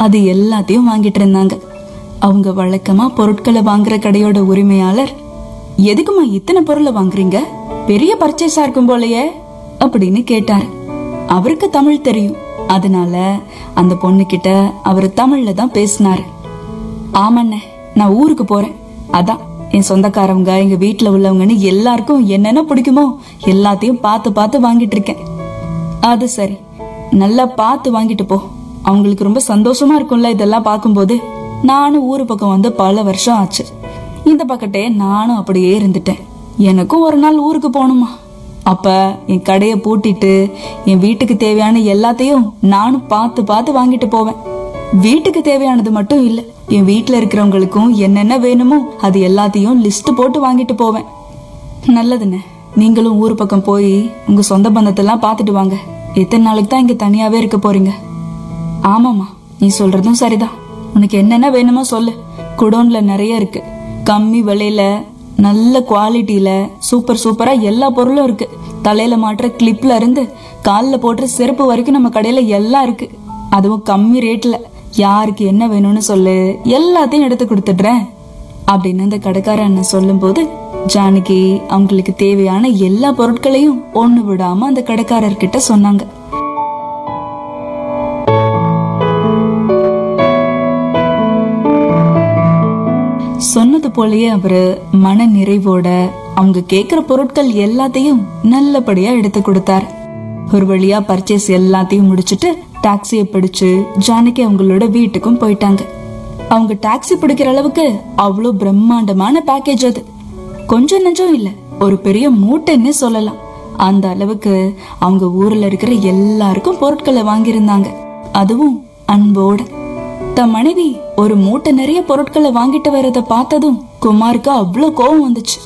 அது எல்லாத்தையும் வாங்கிட்டு இருந்தாங்க அவங்க வழக்கமா பொருட்களை வாங்குற கடையோட உரிமையாளர் எதுக்குமா இத்தனை பொருளை வாங்குறீங்க பெரிய பர்ச்சேஸா இருக்கும் போலயே அப்படின்னு கேட்டாரு அவருக்கு தமிழ் தெரியும் அதனால அந்த பொண்ணு கிட்ட அவர் தமிழ்ல தான் பேசினாரு ஆமாண்ணே நான் ஊருக்கு போறேன் அதான் என் சொந்தக்காரவங்க எங்க வீட்ல உள்ளவங்கன்னு எல்லாருக்கும் என்னென்ன பிடிக்குமோ எல்லாத்தையும் பார்த்து பார்த்து வாங்கிட்டு இருக்கேன் அது சரி நல்லா பார்த்து வாங்கிட்டு போ அவங்களுக்கு ரொம்ப சந்தோஷமா இருக்கும்ல இதெல்லாம் பார்க்கும்போது நானும் ஊரு பக்கம் வந்து பல வருஷம் ஆச்சு இந்த பக்கத்தே நானும் அப்படியே இருந்துட்டேன் எனக்கும் ஒரு நாள் ஊருக்கு போகணுமா அப்ப என் கடையை பூட்டிட்டு என் வீட்டுக்கு தேவையான எல்லாத்தையும் நானும் பார்த்து பார்த்து வாங்கிட்டு போவேன் வீட்டுக்கு தேவையானது மட்டும் இல்ல என் வீட்ல இருக்கிறவங்களுக்கும் என்னென்ன வேணுமோ அது எல்லாத்தையும் லிஸ்ட் போட்டு வாங்கிட்டு போவேன் நல்லதுண்ணே நீங்களும் ஊர் பக்கம் போய் உங்க சொந்த பந்தத்தெல்லாம் பார்த்துட்டு வாங்க எத்தனை நாளைக்கு தான் இங்க தனியாவே இருக்க போறீங்க ஆமாமா நீ சொல்றதும் சரிதான் உனக்கு என்னென்ன வேணுமோ சொல்லு குடோன்ல நிறைய இருக்கு கம்மி விலையில நல்ல குவாலிட்டியில சூப்பர் சூப்பரா எல்லா பொருளும் இருக்கு தலையில மாட்டுற கிளிப்ல இருந்து கால்ல போடுற செருப்பு வரைக்கும் நம்ம கடையில எல்லாம் இருக்கு அதுவும் கம்மி ரேட்ல யாருக்கு என்ன வேணும்னு சொல்லு எல்லாத்தையும் எடுத்து கொடுத்துடுறேன் அப்படின்னு அந்த கடைக்கார அண்ணன் சொல்லும்போது ஜானகி அவங்களுக்கு தேவையான எல்லா பொருட்களையும் ஒண்ணு விடாம அந்த கடைக்காரர்கிட்ட சொன்னாங்க சொன்னது போலயே அவரு மன நிறைவோட அவங்க கேக்குற பொருட்கள் எல்லாத்தையும் நல்லபடியா எடுத்து கொடுத்தார் ஒரு வழியா பர்ச்சேஸ் எல்லாத்தையும் முடிச்சிட்டு டாக்ஸியை பிடிச்சு ஜானகி அவங்களோட வீட்டுக்கும் போயிட்டாங்க அவங்க டாக்ஸி பிடிக்கிற அளவுக்கு அவ்வளோ பிரம்மாண்டமான பேக்கேஜ் அது கொஞ்சம் நஞ்சம் இல்ல ஒரு பெரிய மூட்டைன்னு சொல்லலாம் அந்த அளவுக்கு அவங்க ஊர்ல இருக்கிற எல்லாருக்கும் பொருட்களை வாங்கியிருந்தாங்க அதுவும் அன்போட தன் மனைவி ஒரு மூட்டை நிறைய பொருட்களை வாங்கிட்டு வரத பார்த்ததும் குமாருக்கு அவ்வளோ கோவம் வந்துச்சு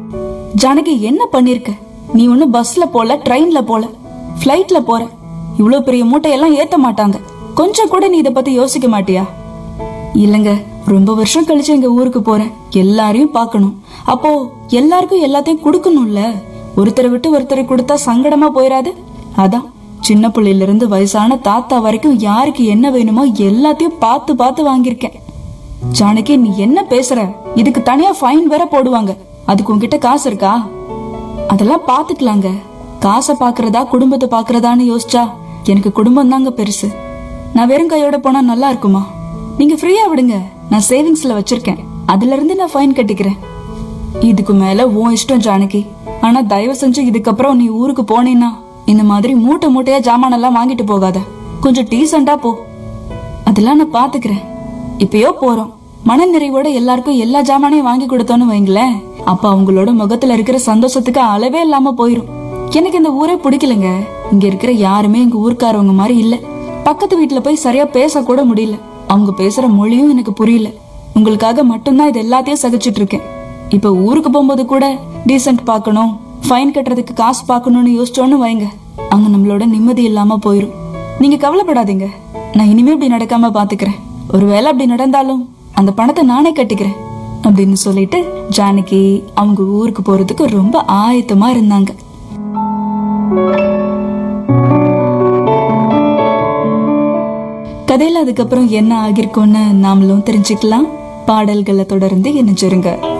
ஜானகி என்ன பண்ணிருக்க நீ ஒண்ணு பஸ்ல போல ட்ரெயின்ல போல ஃபிளைட்ல போற இவ்ளோ பெரிய மூட்டையெல்லாம் ஏத்த மாட்டாங்க கொஞ்சம் கூட நீ இத பத்தி யோசிக்க மாட்டியா இல்லங்க ரொம்ப வருஷம் கழிச்சு எங்க ஊருக்கு போறேன் எல்லாரையும் பார்க்கணும் அப்போ எல்லாருக்கும் எல்லாத்தையும் கொடுக்கணும்ல ஒருத்தரை விட்டு ஒருத்தரை கொடுத்தா சங்கடமா போயிடாது அதான் சின்ன பிள்ளையில இருந்து வயசான தாத்தா வரைக்கும் யாருக்கு என்ன வேணுமோ எல்லாத்தையும் பார்த்து பார்த்து வாங்கியிருக்கேன் ஜானகி நீ என்ன பேசுற இதுக்கு தனியா ஃபைன் வேற போடுவாங்க அதுக்கு உன்கிட்ட காசு இருக்கா அதெல்லாம் பாத்துக்கலாங்க காசை பாக்குறதா குடும்பத்தை பாக்குறதான்னு யோசிச்சா எனக்கு குடும்பம் தாங்க பெருசு நான் வெறும் கையோட போனா நல்லா இருக்குமா நீங்க ஃப்ரீயா விடுங்க நான் சேவிங்ஸ்ல வச்சிருக்கேன் அதுல இருந்து நான் ஃபைன் கட்டிக்கிறேன் இதுக்கு மேல உன் இஷ்டம் ஜானகி ஆனா தயவு செஞ்சு இதுக்கப்புறம் நீ ஊருக்கு போனேன்னா இந்த மாதிரி மூட்டை மூட்டையா ஜாமானெல்லாம் வாங்கிட்டு போகாத கொஞ்சம் டீசெண்டா போ அதெல்லாம் நான் பாத்துக்கிறேன் இப்பயோ போறோம் மன நிறைவோட எல்லாருக்கும் எல்லா ஜாமானையும் வாங்கி கொடுத்தோன்னு வைங்களேன் அப்ப அவங்களோட முகத்துல இருக்கிற சந்தோஷத்துக்கு அளவே இல்லாம போயிரும் எனக்கு இந்த ஊரே பிடிக்கலங்க இங்க இருக்கிற யாருமே எங்க ஊர்க்காரவங்க மாதிரி இல்ல பக்கத்து வீட்டுல போய் சரியா பேச கூட முடியல அவங்க பேசுற மொழியும் எனக்கு புரியல உங்களுக்காக மட்டும்தான் இது எல்லாத்தையும் சகிச்சிட்டு இருக்கேன் இப்ப ஊருக்கு போகும்போது கூட டீசென்ட் பார்க்கணும் ஃபைன் கட்டுறதுக்கு காசு பார்க்கணும்னு யோசிச்சோன்னு வைங்க அங்க நம்மளோட நிம்மதி இல்லாம போயிரும் நீங்க கவலைப்படாதீங்க நான் இனிமே இப்படி நடக்காம பாத்துக்கிறேன் ஒருவேளை அப்படி நடந்தாலும் அந்த பணத்தை நானே கட்டிக்கிறேன் அப்படின்னு சொல்லிட்டு ஜானகி அவங்க ஊருக்கு போறதுக்கு ரொம்ப ஆயத்தமா இருந்தாங்க கதையில அதுக்கப்புறம் என்ன ஆகிருக்கும்னு நாமளும் தெரிஞ்சுக்கலாம் பாடல்களை தொடர்ந்து இணைஞ்சிருங்க